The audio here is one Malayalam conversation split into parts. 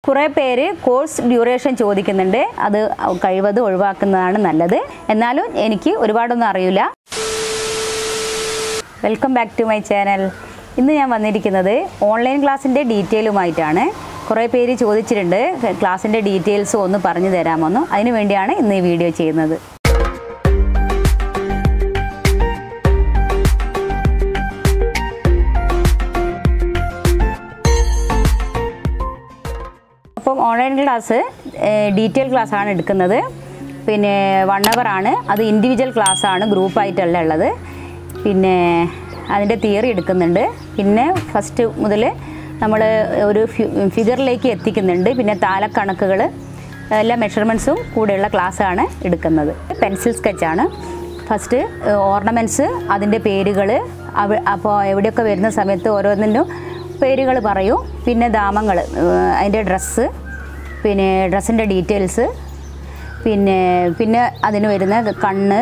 കുറേ പേര് കോഴ്സ് ഡ്യൂറേഷൻ ചോദിക്കുന്നുണ്ട് അത് കഴിവതും ഒഴിവാക്കുന്നതാണ് നല്ലത് എന്നാലും എനിക്ക് ഒരുപാടൊന്നും അറിയില്ല welcome back to my channel ഇന്ന് ഞാൻ വന്നിരിക്കുന്നത് ഓൺലൈൻ ക്ലാസ്സിൻ്റെ ഡീറ്റെയിലുമായിട്ടാണ് കുറേ പേര് ചോദിച്ചിട്ടുണ്ട് ക്ലാസ്സിൻ്റെ ഡീറ്റെയിൽസ് ഒന്ന് പറഞ്ഞു തരാമെന്ന് അതിനു വേണ്ടിയാണ് ഇന്ന് ഈ വീഡിയോ ചെയ്യുന്നത് അപ്പം ഓൺലൈൻ ക്ലാസ് ഡീറ്റെയിൽ ക്ലാസ് ആണ് എടുക്കുന്നത് പിന്നെ വൺ അവർ ആണ് അത് ഇൻഡിവിജ്വൽ ക്ലാസ് ആണ് ഗ്രൂപ്പായിട്ടല്ല ഉള്ളത് പിന്നെ അതിൻ്റെ തിയറി എടുക്കുന്നുണ്ട് പിന്നെ ഫസ്റ്റ് മുതൽ നമ്മൾ ഒരു ഫിഗറിലേക്ക് എത്തിക്കുന്നുണ്ട് പിന്നെ താലക്കണക്കുകൾ എല്ലാ മെഷർമെൻറ്റ്സും കൂടെയുള്ള ക്ലാസ്സാണ് എടുക്കുന്നത് പെൻസിൽ സ്കെച്ചാണ് ഫസ്റ്റ് ഓർണമെൻറ്റ്സ് അതിൻ്റെ പേരുകൾ അവ അപ്പോൾ എവിടെയൊക്കെ വരുന്ന സമയത്ത് ഓരോന്നിനും പേരുകൾ പറയും പിന്നെ ദാമങ്ങൾ അതിൻ്റെ ഡ്രസ്സ് പിന്നെ ഡ്രസ്സിൻ്റെ ഡീറ്റെയിൽസ് പിന്നെ പിന്നെ അതിന് വരുന്ന കണ്ണ്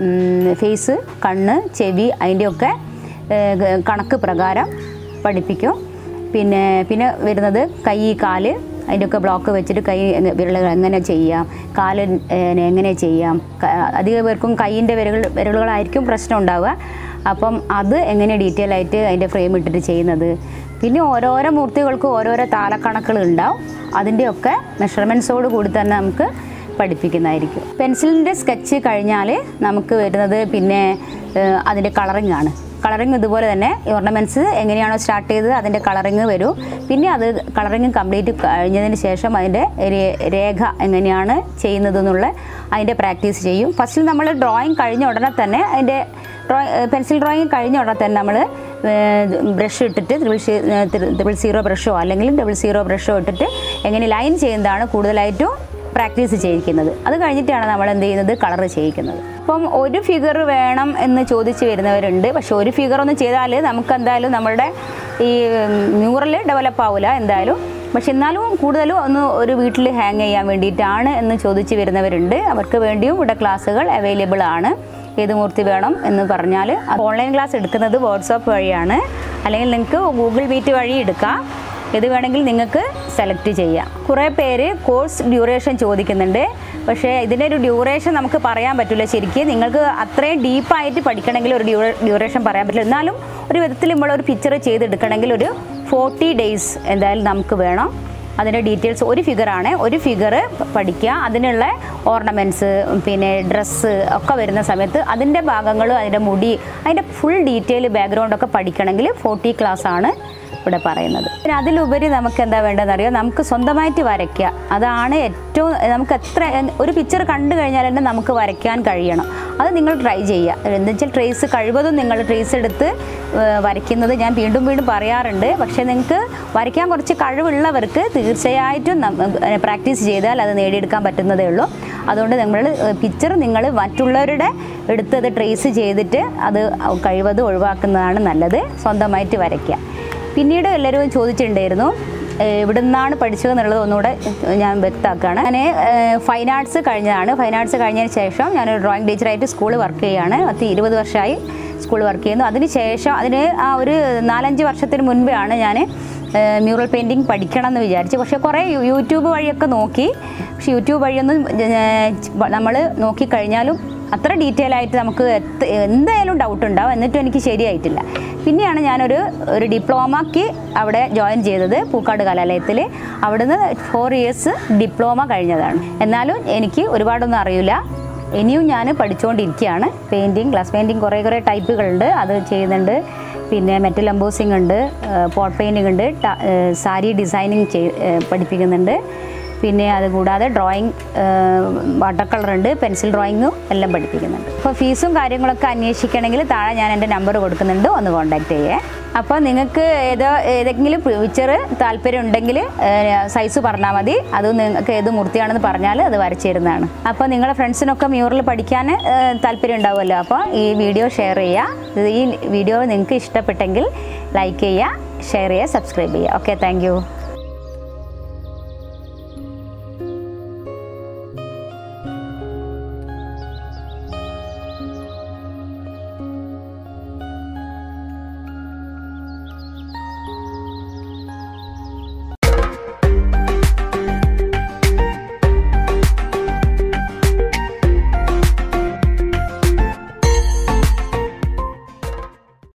ഫേസ് കണ്ണ് ചെവി അതിൻ്റെയൊക്കെ ഏഹ്, കണക്ക് പ്രകാരം പഠിപ്പിക്കും പിന്നെ പിന്നെ വരുന്നത് കൈ കാല് അതിൻ്റെയൊക്കെ ബ്ലോക്ക് വെച്ചിട്ട് കൈ എങ്ങ- വിരലുകൾ എങ്ങനെ ചെയ്യാം കാല് ഏഹ്, എങ്ങനെ ചെയ്യാം ക- അധിക പേർക്കും കൈയിൻ്റെ വിരകൾ വിരലുകളായിരിക്കും പ്രശ്നം ഉണ്ടാവുക അപ്പം അത് എങ്ങനെ ഡീറ്റെയിൽ ആയിട്ട് അതിൻ്റെ ഫ്രെയിം ഇട്ടിട്ട് ചെയ്യുന്നത് പിന്നെ ഓരോരോ മൂർത്തികൾക്കും ഓരോരോ താലക്കണക്കുകൾ ഉണ്ടാവും അതിൻ്റെയൊക്കെ മെഷർമെൻറ്റ്സോട് കൂടി തന്നെ നമുക്ക് പഠിപ്പിക്കുന്നതായിരിക്കും പെൻസിലിൻ്റെ സ്കെച്ച് കഴിഞ്ഞാൽ നമുക്ക് വരുന്നത് പിന്നെ ഏഹ്, അതിൻ്റെ കളറിംഗ് ആണ് കളറിങ് ഇതുപോലെ തന്നെ ഓർണമെൻറ്റ്സ് എങ്ങനെയാണോ സ്റ്റാർട്ട് ചെയ്തത് അതിൻ്റെ കളറിങ് വരും പിന്നെ അത് കളറിങ് കംപ്ലീറ്റ് കഴിഞ്ഞതിന് ശേഷം അതിൻ്റെ രേ- രേഖ എങ്ങനെയാണ് ചെയ്യുന്നത് എന്നുള്ള അതിൻ്റെ പ്രാക്ടീസ് ചെയ്യും ഫസ്റ്റിൽ നമ്മൾ ഡ്രോയിങ് കഴിഞ്ഞ ഉടനെ തന്നെ അതിൻ്റെ ഡ്രോയിങ് പെൻസിൽ ഡ്രോയിങ് കഴിഞ്ഞ ഉടനെ തന്നെ നമ്മൾ ബ്രഷ് ഇട്ടിട്ട് ത്രിബിൾ ത്രിബിൾ സീറോ ബ്രഷോ അല്ലെങ്കിൽ ഡബിൾ സീറോ ബ്രഷോ ഇട്ടിട്ട് എങ്ങനെ ലൈൻ ചെയ്യുന്നതാണ് കൂടുതലായിട്ടും പ്രാക്ടീസ് ചെയ്യിക്കുന്നത് അത് കഴിഞ്ഞിട്ടാണ് നമ്മൾ എന്ത് ചെയ്യുന്നത് കളർ ചെയ്യിക്കുന്നത് അപ്പം ഒരു ഫിഗർ വേണം എന്ന് ചോദിച്ച് വരുന്നവരുണ്ട് പക്ഷെ ഒരു ഫിഗർ ഒന്ന് ചെയ്താൽ നമുക്ക് എന്തായാലും നമ്മുടെ ഈ മ്യൂറൽ ഡെവലപ്പ് ആവില്ല എന്തായാലും പക്ഷെ എന്നാലും കൂടുതലും ഒന്ന് ഒരു വീട്ടിൽ ഹാങ് ചെയ്യാൻ വേണ്ടിയിട്ടാണ് എന്ന് ചോദിച്ച് വരുന്നവരുണ്ട് അവർക്ക് വേണ്ടിയും ഇവിടെ ക്ലാസ്സുകൾ അവൈലബിൾ ആണ് ഏത് മൂർത്തി വേണം എന്ന് പറഞ്ഞാൽ ഓൺലൈൻ ക്ലാസ് എടുക്കുന്നത് വാട്സാപ്പ് വഴിയാണ് അല്ലെങ്കിൽ നിങ്ങൾക്ക് ഗൂഗിൾ മീറ്റ് വഴി എടുക്കാം ഇത് വേണമെങ്കിൽ നിങ്ങൾക്ക് സെലക്ട് ചെയ്യാം കുറേ പേര് കോഴ്സ് ഡ്യൂറേഷൻ ചോദിക്കുന്നുണ്ട് പക്ഷേ ഇതിൻ്റെ ഒരു ഡ്യൂറേഷൻ നമുക്ക് പറയാൻ പറ്റില്ല ശരിക്കും നിങ്ങൾക്ക് അത്രയും ഡീപ്പായിട്ട് പഠിക്കണമെങ്കിൽ ഒരു ഡ്യൂറ ഡ്യൂറേഷൻ പറയാൻ പറ്റില്ല എന്നാലും ഒരു വിധത്തിൽ നമ്മൾ ഒരു പിക്ചർ ചെയ്തെടുക്കണമെങ്കിൽ ഒരു ഫോർട്ടി ഡേയ്സ് എന്തായാലും നമുക്ക് വേണം അതിൻ്റെ ഡീറ്റെയിൽസ് ഒരു ഫിഗറാണ് ഒരു ഫിഗർ പഠിക്കുക അതിനുള്ള ഓർണമെൻറ്റ്സ് പിന്നെ ഡ്രസ്സ് ഒക്കെ വരുന്ന സമയത്ത് അതിൻ്റെ ഭാഗങ്ങളും അതിൻ്റെ മുടി അതിൻ്റെ ഫുൾ ഡീറ്റെയിൽ ബാക്ക്ഗ്രൗണ്ടൊക്കെ പഠിക്കണമെങ്കിൽ ഫോർട്ടി ക്ലാസ് ആണ് ഇവിടെ പറയുന്നത് പിന്നെ അതിലുപരി നമുക്ക് എന്താ വേണ്ടതെന്ന് അറിയാം നമുക്ക് സ്വന്തമായിട്ട് വരയ്ക്കുക അതാണ് ഏറ്റവും നമുക്ക് എത്ര ഒരു പിക്ചർ കണ്ടു കഴിഞ്ഞാൽ തന്നെ നമുക്ക് വരയ്ക്കാൻ കഴിയണം അത് നിങ്ങൾ ട്രൈ ചെയ്യുക എന്താ വെച്ചാൽ ട്രേസ് കഴിവതും നിങ്ങൾ ട്രേസ് എടുത്ത് ഏഹ്, വരയ്ക്കുന്നത് ഞാൻ വീണ്ടും വീണ്ടും പറയാറുണ്ട് പക്ഷേ നിങ്ങൾക്ക് വരയ്ക്കാൻ കുറച്ച് കഴിവുള്ളവർക്ക് തീർച്ചയായിട്ടും പ്രാക്ടീസ് ചെയ്താൽ അത് നേടിയെടുക്കാൻ പറ്റുന്നതേ ഉള്ളൂ അതുകൊണ്ട് നമ്മൾ പിക്ചർ നിങ്ങൾ മറ്റുള്ളവരുടെ എടുത്തത് ട്രേസ് ചെയ്തിട്ട് അത് കഴിവതും ഒഴിവാക്കുന്നതാണ് നല്ലത് സ്വന്തമായിട്ട് വരയ്ക്കുക പിന്നീട് എല്ലാവരും ചോദിച്ചിട്ടുണ്ടായിരുന്നു ഏഹ് എവിടെ നിന്നാണ് പഠിച്ചതെന്നുള്ളത് ഒന്നുകൂടെ ഞാൻ വ്യക്തമാക്കുകയാണ് ഞാൻ ഫൈൻ ആർട്സ് കഴിഞ്ഞതാണ് ഫൈൻ ആർട്സ് കഴിഞ്ഞതിന് ശേഷം ഞാനൊരു ഡ്രോയിങ് ടീച്ചറായിട്ട് സ്കൂളിൽ വർക്ക് ചെയ്യുകയാണ് പത്ത് ഇരുപത് വർഷമായി സ്കൂളിൽ വർക്ക് ചെയ്യുന്നു അതിന് ശേഷം അതിന് ആ ഒരു നാലഞ്ച് വർഷത്തിന് മുൻപെയാണ് ഞാൻ മ്യൂറൽ പെയിൻറ്റിങ് പഠിക്കണം എന്ന് വിചാരിച്ചു പക്ഷേ കുറേ യൂ- യൂട്യൂബ് വഴിയൊക്കെ നോക്കി പക്ഷേ യൂട്യൂബ് വഴിയൊന്നും നമ്മൾ നോക്കിക്കഴിഞ്ഞാലും അത്ര ഡീറ്റെയിൽ ആയിട്ട് നമുക്ക് എത്ത- എന്തായാലും ഡൗട്ട് ഉണ്ടാവും എന്നിട്ടും എനിക്ക് ശരിയായിട്ടില്ല പിന്നെയാണ് ഞാനൊരു ഒരു ഡിപ്ലോമയ്ക്ക് അവിടെ ജോയിൻ ചെയ്തത് പൂക്കാട് കലാലയത്തിൽ അവിടുന്ന് ഫോർ ഇയേഴ്സ് ഡിപ്ലോമ കഴിഞ്ഞതാണ് എന്നാലും എനിക്ക് ഒരുപാടൊന്നും അറിയില്ല ഇനിയും ഞാൻ പഠിച്ചുകൊണ്ടിരിക്കുകയാണ് പെയിൻറ്റിങ് ഗ്ലാസ് പെയിൻറ്റിങ് കുറേ കുറേ ടൈപ്പുകളുണ്ട് അത് ചെയ്യുന്നുണ്ട് പിന്നെ മെറ്റൽ എംബോസിങ് ഉണ്ട് പോട്ട് പെയിൻറ്റിംഗ് ഉണ്ട് ട- ഏഹ് സാരി ഡിസൈനിങ് ചെയ് ഏഹ് പഠിപ്പിക്കുന്നുണ്ട് പിന്നെ അതുകൂടാതെ ഡ്രോയിങ് വാട്ടർ കളർ ഉണ്ട് പെൻസിൽ ഡ്രോയിങ്ങും എല്ലാം പഠിപ്പിക്കുന്നുണ്ട് അപ്പോൾ ഫീസും കാര്യങ്ങളൊക്കെ അന്വേഷിക്കണമെങ്കിൽ താഴെ ഞാൻ എൻ്റെ നമ്പർ കൊടുക്കുന്നുണ്ട് ഒന്ന് കോൺടാക്ട് ചെയ്യേ അപ്പോൾ നിങ്ങൾക്ക് ഏതോ ഏതെങ്കിലും പിക്ചർ താല്പര്യം ഉണ്ടെങ്കിൽ സൈസ് പറഞ്ഞാൽ മതി അത് നിങ്ങൾക്ക് ഏത് മൂർത്തിയാണെന്ന് പറഞ്ഞാൽ അത് വരച്ചു തരുന്നതാണ് അപ്പോൾ നിങ്ങളുടെ ഫ്രണ്ട്സിനൊക്കെ മ്യൂറൽ പഠിക്കാൻ ഏഹ്, താല്പര്യം ഉണ്ടാവുമല്ലോ അപ്പോൾ ഈ വീഡിയോ ഷെയർ ചെയ്യുക ഇത് ഈ വീഡിയോ നിങ്ങൾക്ക് ഇഷ്ടപ്പെട്ടെങ്കിൽ ലൈക്ക് ചെയ്യുക ഷെയർ ചെയ്യുക സബ്സ്ക്രൈബ് ചെയ്യുക ഓക്കെ താങ്ക്